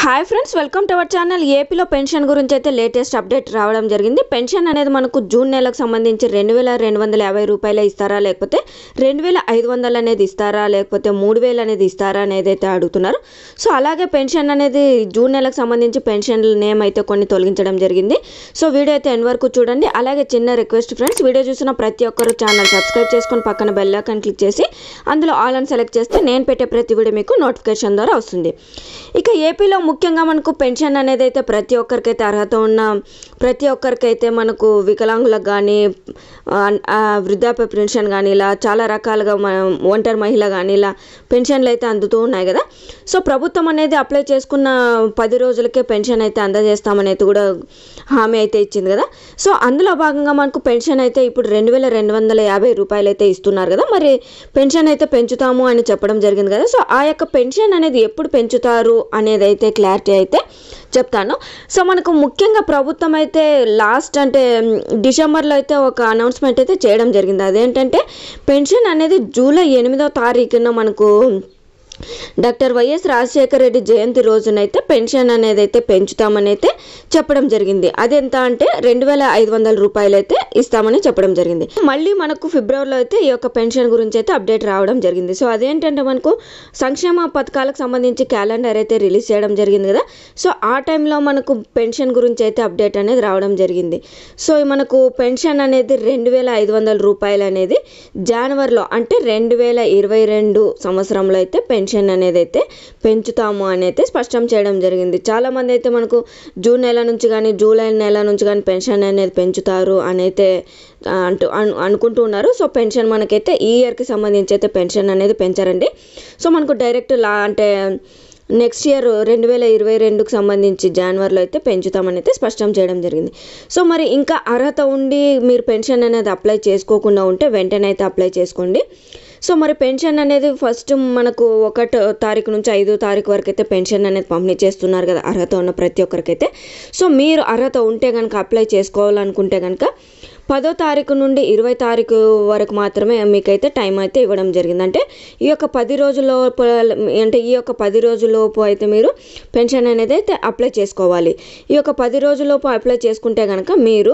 hi friends welcome to our channel ఏపీలో pension గురించి అయితే లేటెస్ట్ అప్డేట్ రావడం జరిగింది పెన్షన్ అనేది మనకు జూన్ నెలకు సంబంధించి రెండు వేల రెండు వందల యాభై రూపాయలు ఇస్తారా లేకపోతే రెండు వేల ఐదు వందలు అనేది ఇస్తారా లేకపోతే మూడు వేలు అనేది ఇస్తారా అనేది అయితే అడుగుతున్నారు సో అలాగే పెన్షన్ అనేది జూన్ నెలకు సంబంధించి పెన్షన్ నేమ్ అయితే కొన్ని తొలగించడం జరిగింది సో వీడియో అయితే ఎండ్ వరకు చూడండి అలాగే చిన్న రిక్వెస్ట్ ఫ్రెండ్స్ వీడియో చూసిన ప్రతి ఒక్కరు ఛానల్ సబ్స్క్రైబ్ చేసుకొని పక్కన బెల్ ఐకాన్ క్లిక్ చేసి అందులో ఆల్ అని సెలెక్ట్ చేస్తే నేను పెట్టే ప్రతి వీడియో మీకు నోటిఫికేషన్ ద్వారా వస్తుంది ఇక ఏపీలో ముఖ్యంగా మనకు పెన్షన్ అనేది అయితే ప్రతి ఒక్కరికైతే అర్హత ఉన్న ప్రతి ఒక్కరికైతే మనకు వికలాంగులకు కానీ వృద్ధాప్య పెన్షన్ కానీ ఇలా చాలా రకాలుగా మన ఒంటరి మహిళ కానీ ఇలా పెన్షన్లు అయితే అందుతూ ఉన్నాయి కదా సో ప్రభుత్వం అనేది అప్లై చేసుకున్న పది రోజులకే పెన్షన్ అయితే అందజేస్తామనేది కూడా హామీ అయితే ఇచ్చింది కదా సో అందులో భాగంగా మనకు పెన్షన్ అయితే ఇప్పుడు రెండు వేల రెండు వందల యాభై రూపాయలు అయితే ఇస్తున్నారు కదా మరి పెన్షన్ అయితే పెంచుతాము అని చెప్పడం జరిగింది కదా సో ఆ యొక్క పెన్షన్ అనేది ఎప్పుడు పెంచుతారు అనేది అయితే క్లారిటీ అయితే చెప్తాను సో మనకు ముఖ్యంగా ప్రభుత్వం అయితే లాస్ట్ అంటే మ్, డిసెంబర్లో అయితే ఒక అనౌన్స్మెంట్ అయితే చేయడం జరిగింది అదేంటంటే పెన్షన్ అనేది జూలై ఎనిమిదో తారీఖున మనకు డాక్టర్ వైఎస్ రాజశేఖర రెడ్డి జయంతి రోజునైతే పెన్షన్ అనేది అయితే పెంచుతామని అయితే చెప్పడం జరిగింది అదెంత అంటే రెండు వేల ఐదు వందల రూపాయలు అయితే ఇస్తామని చెప్పడం జరిగింది మళ్ళీ మనకు ఫిబ్రవరిలో అయితే ఈ యొక్క పెన్షన్ గురించి అయితే అప్డేట్ రావడం జరిగింది సో అదేంటంటే మనకు సంక్షేమ పథకాలకు సంబంధించి క్యాలెండర్ అయితే రిలీజ్ చేయడం జరిగింది కదా సో ఆ టైంలో మనకు పెన్షన్ గురించి అయితే అప్డేట్ అనేది రావడం జరిగింది సో మనకు పెన్షన్ అనేది రెండు వేల ఐదు వందల రూపాయలు అనేది జనవరిలో అంటే రెండు వేల ఇరవై రెండు సంవత్సరంలో అయితే పెన్షన్ అనేది అయితే పెంచుతాము అని అయితే స్పష్టం చేయడం జరిగింది చాలామంది అయితే మనకు జూన్ నెల నుంచి కానీ జూలై నెల నుంచి కానీ పెన్షన్ అనేది పెంచుతారు అని అయితే ఆ, అంటూ అను అనుకుంటూ ఉన్నారు సో పెన్షన్ మనకైతే ఈ ఇయర్కి సంబంధించి అయితే పెన్షన్ అనేది పెంచారండి సో మనకు డైరెక్ట్ లా అంటే నెక్స్ట్ ఇయర్ రెండు వేల ఇరవై రెండుకి సంబంధించి జనవరిలో అయితే పెంచుతామని అయితే స్పష్టం చేయడం జరిగింది సో మరి ఇంకా అర్హత ఉండి మీరు పెన్షన్ అనేది అప్లై చేసుకోకుండా ఉంటే వెంటనే అయితే అప్లై చేసుకోండి సో మరి పెన్షన్ అనేది ఫస్ట్ మనకు ఒకటో తారీఖు నుంచి ఐదో తారీఖు వరకు అయితే పెన్షన్ అనేది పంపిణీ చేస్తున్నారు కదా అర్హత ఉన్న ప్రతి ఒక్కరికైతే సో మీరు అర్హత ఉంటే కనుక అప్లై చేసుకోవాలనుకుంటే కనుక పదో తారీఖు నుండి ఇరవై తారీఖు వరకు మాత్రమే మీకైతే టైం అయితే ఇవ్వడం జరిగింది అంటే ఈ యొక్క పది రోజుల్లోపు అంటే ఈ యొక్క పది రోజుల్లోపు అయితే మీరు పెన్షన్ అనేది అయితే అప్లై చేసుకోవాలి ఈ యొక్క పది రోజుల్లోపు అప్లై చేసుకుంటే కనుక మీరు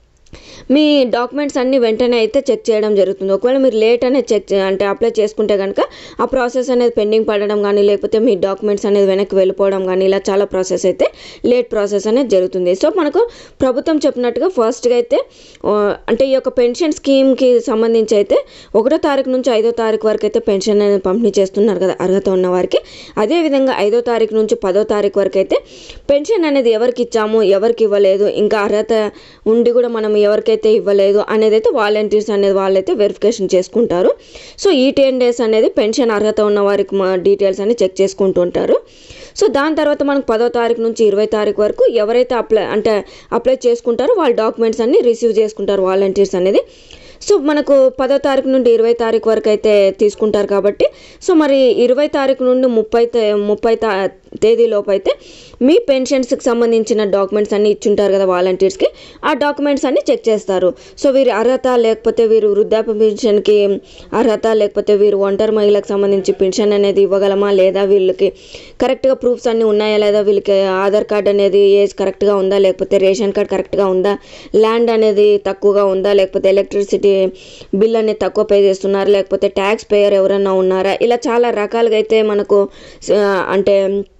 మీ డాక్యుమెంట్స్ అన్ని వెంటనే అయితే చెక్ చేయడం జరుగుతుంది ఒకవేళ మీరు లేట్ అనేది చెక్ చే- అంటే అప్లై చేసుకుంటే కనుక ఆ ప్రాసెస్ అనేది పెండింగ్ పడడం కానీ లేకపోతే మీ డాక్యుమెంట్స్ అనేది వెనక్కి వెళ్ళిపోవడం కానీ ఇలా చాలా ప్రాసెస్ అయితే లేట్ ప్రాసెస్ అనేది జరుగుతుంది సో మనకు ప్రభుత్వం చెప్పినట్టుగా ఫస్ట్గా అయితే ఆ, అంటే ఈ యొక్క పెన్షన్ స్కీమ్కి సంబంధించి అయితే ఒకటో తారీఖు నుంచి ఐదో తారీఖు వరకు అయితే పెన్షన్ అనేది పంపిణీ చేస్తున్నారు కదా అర్హత ఉన్న వారికి అదేవిధంగా ఐదో తారీఖు నుంచి పదో తారీఖు వరకు అయితే పెన్షన్ అనేది ఎవరికి ఇచ్చాము ఎవరికి ఇవ్వలేదు ఇంకా అర్హత ఉండి కూడా మనం ఎవరికైతే ఇవ్వలేదు అనేది అయితే వాలంటీర్స్ అనేది వాళ్ళైతే వెరిఫికేషన్ చేసుకుంటారు సో ఈ టెన్ డేస్ అనేది పెన్షన్ అర్హత ఉన్న వారికి మా డీటెయిల్స్ అన్ని చెక్ చేసుకుంటూ ఉంటారు సో దాని తర్వాత మనకు పదో తారీఖు నుంచి ఇరవై తారీఖు వరకు ఎవరైతే అప్లై అంటే అప్లై చేసుకుంటారో వాళ్ళ డాక్యుమెంట్స్ అన్ని రిసీవ్ చేసుకుంటారు వాలంటీర్స్ అనేది సో మనకు పదో తారీఖు నుండి ఇరవై తారీఖు వరకు అయితే తీసుకుంటారు కాబట్టి సో మరి ఇరవై తారీఖు నుండి ముప్పై తే- ముప్పై తా తేదీలోపు అయితే మీ పెన్షన్స్కి సంబంధించిన డాక్యుమెంట్స్ అన్ని ఇచ్చుంటారు కదా వాలంటీర్స్కి ఆ డాక్యుమెంట్స్ అన్ని చెక్ చేస్తారు సో వీరి అర్హత లేకపోతే వీరు వృద్ధాప్య పెన్షన్కి అర్హత లేకపోతే వీరు ఒంటరి మహిళలకు సంబంధించి పెన్షన్ అనేది ఇవ్వగలమా లేదా వీళ్ళకి కరెక్ట్గా ప్రూఫ్స్ అన్నీ ఉన్నాయా లేదా వీళ్ళకి ఆధార్ కార్డ్ అనేది ఏజ్ కరెక్ట్గా ఉందా లేకపోతే రేషన్ కార్డ్ కరెక్ట్గా ఉందా ల్యాండ్ అనేది తక్కువగా ఉందా లేకపోతే ఎలక్ట్రిసిటీ బిల్ అనేది తక్కువ పే చేస్తున్నారు లేకపోతే ట్యాక్స్ పేయర్ ఎవరైనా ఉన్నారా ఇలా చాలా రకాలుగా అయితే మనకు ఆ, అంటే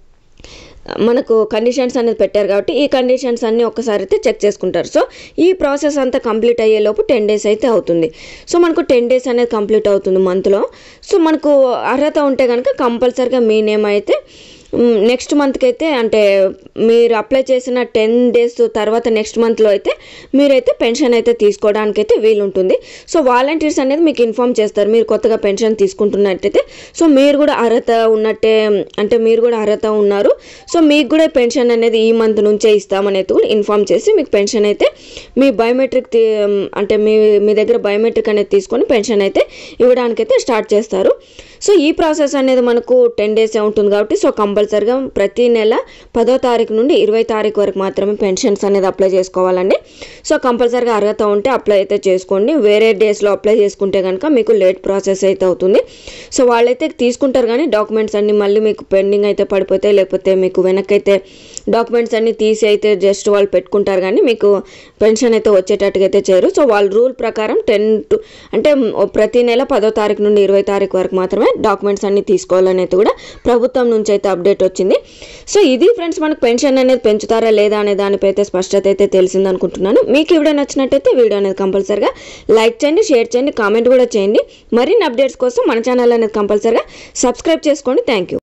మనకు కండిషన్స్ అనేది పెట్టారు కాబట్టి ఈ కండిషన్స్ అన్నీ ఒక్కసారి అయితే చెక్ చేసుకుంటారు సో ఈ ప్రాసెస్ అంతా కంప్లీట్ అయ్యేలోపు టెన్ డేస్ అయితే అవుతుంది సో మనకు టెన్ డేస్ అనేది కంప్లీట్ అవుతుంది మంత్లో సో మనకు అర్హత ఉంటే కనుక కంపల్సరిగా మీ నేమ్ అయితే నెక్స్ట్ మంత్కి అయితే అంటే మీరు అప్లై చేసిన టెన్ డేస్ తర్వాత నెక్స్ట్ మంత్లో అయితే మీరైతే పెన్షన్ అయితే తీసుకోవడానికి అయితే వీలు ఉంటుంది సో వాలంటీర్స్ అనేది మీకు ఇన్ఫామ్ చేస్తారు మీరు కొత్తగా పెన్షన్ తీసుకుంటున్నట్టయితే సో మీరు కూడా అర్హత ఉన్నట్టే అంటే మీరు కూడా అర్హత ఉన్నారు సో మీకు కూడా పెన్షన్ అనేది ఈ మంత్ నుంచే ఇస్తామనేది కూడా ఇన్ఫామ్ చేసి మీకు పెన్షన్ అయితే మీ బయోమెట్రిక్ అంటే మీ మీ దగ్గర బయోమెట్రిక్ అనేది తీసుకొని పెన్షన్ అయితే ఇవ్వడానికైతే స్టార్ట్ చేస్తారు సో ఈ ప్రాసెస్ అనేది మనకు టెన్ డేస్ ఉంటుంది కాబట్టి సో కంపల్సరిగా ప్రతి నెల పదో తారీఖు నుండి ఇరవై తారీఖు వరకు మాత్రమే పెన్షన్స్ అనేది అప్లై చేసుకోవాలండి సో కంపల్సరిగా అర్హత ఉంటే అప్లై అయితే చేసుకోండి వేరే డేస్లో అప్లై చేసుకుంటే కనుక మీకు లేట్ ప్రాసెస్ అయితే అవుతుంది సో వాళ్ళైతే తీసుకుంటారు కానీ డాక్యుమెంట్స్ అన్ని మళ్ళీ మీకు పెండింగ్ అయితే పడిపోతాయి లేకపోతే మీకు వెనక్కి అయితే డాక్యుమెంట్స్ అన్ని తీసి అయితే జస్ట్ వాళ్ళు పెట్టుకుంటారు కానీ మీకు పెన్షన్ అయితే వచ్చేటట్టుగా అయితే చేయరు సో వాళ్ళ రూల్ ప్రకారం టెన్ టు అంటే ప్రతి నెల పదో తారీఖు నుండి ఇరవై తారీఖు వరకు మాత్రమే డాక్యుమెంట్స్ అన్ని తీసుకోవాలని అయితే కూడా ప్రభుత్వం నుంచి అయితే అప్డేట్ వచ్చింది సో ఇది ఫ్రెండ్స్ మనకు పెన్షన్ అనేది పెంచుతారా లేదా అనే దానిపై అయితే స్పష్టత అయితే తెలిసింది అనుకుంటున్నాను మీకు ఈ వీడియో నచ్చినట్టయితే వీడియో అనేది కంపల్సరిగా లైక్ చేయండి షేర్ చేయండి కామెంట్ కూడా చేయండి మరిన్ని అప్డేట్స్ కోసం మన ఛానల్ అనేది కంపల్సరిగా సబ్స్క్రైబ్ చేసుకోండి థ్యాంక్ యూ